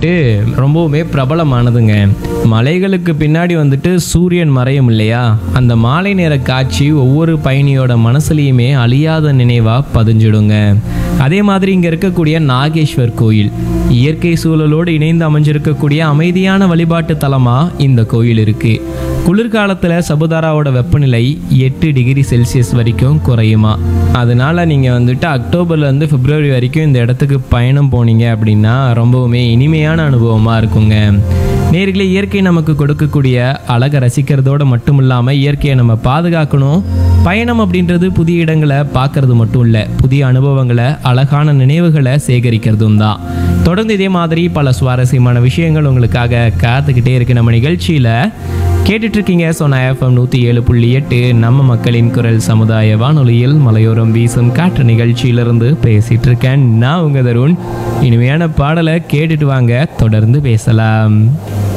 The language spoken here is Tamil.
வந்துட்டு ரொம்பவுமே பிரபலமானதுங்க மலைகளுக்கு பின்னாடி வந்துட்டு சூரியன் மறையும் இல்லையா அந்த மாலை நேர காட்சி ஒவ்வொரு பயணியோட மனசுலையுமே அழியாத நினைவா பதிஞ்சிடுங்க அதே மாதிரி இங்க இருக்கக்கூடிய நாகேஸ்வர் கோயில் இயற்கை சூழலோடு இணைந்து அமைஞ்சிருக்கக்கூடிய அமைதியான வழிபாட்டு தலமா இந்த கோயில் இருக்கு குளிர்காலத்துல சபுதாராவோட வெப்பநிலை எட்டு டிகிரி செல்சியஸ் வரைக்கும் குறையுமா அதனால நீங்க வந்துட்டு அக்டோபர்ல இருந்து பிப்ரவரி வரைக்கும் இந்த இடத்துக்கு பயணம் போனீங்க அப்படின்னா ரொம்பவுமே இனிமையான அனுபவமா இருக்குங்க நேர்களே இயற்கை நமக்கு கொடுக்கக்கூடிய அழகை ரசிக்கிறதோட மட்டும் இல்லாமல் இயற்கையை நம்ம பாதுகாக்கணும் பயணம் அப்படின்றது புதிய இடங்களை பார்க்கறது மட்டும் இல்லை புதிய அனுபவங்களை அழகான நினைவுகளை சேகரிக்கிறதும் தான் தொடர்ந்து இதே மாதிரி பல சுவாரஸ்யமான விஷயங்கள் உங்களுக்காக காத்துக்கிட்டே இருக்கு நம்ம நிகழ்ச்சியில் கேட்டுட்டு இருக்கீங்க சோனா எஃப்எம் நூற்றி ஏழு புள்ளி எட்டு நம்ம மக்களின் குரல் சமுதாய வானொலியில் மலையோரம் வீசும் காற்று நிகழ்ச்சியிலிருந்து பேசிட்டு இருக்கேன் நான் உங்க தருண் இனிமையான பாடலை கேட்டுட்டு வாங்க தொடர்ந்து பேசலாம்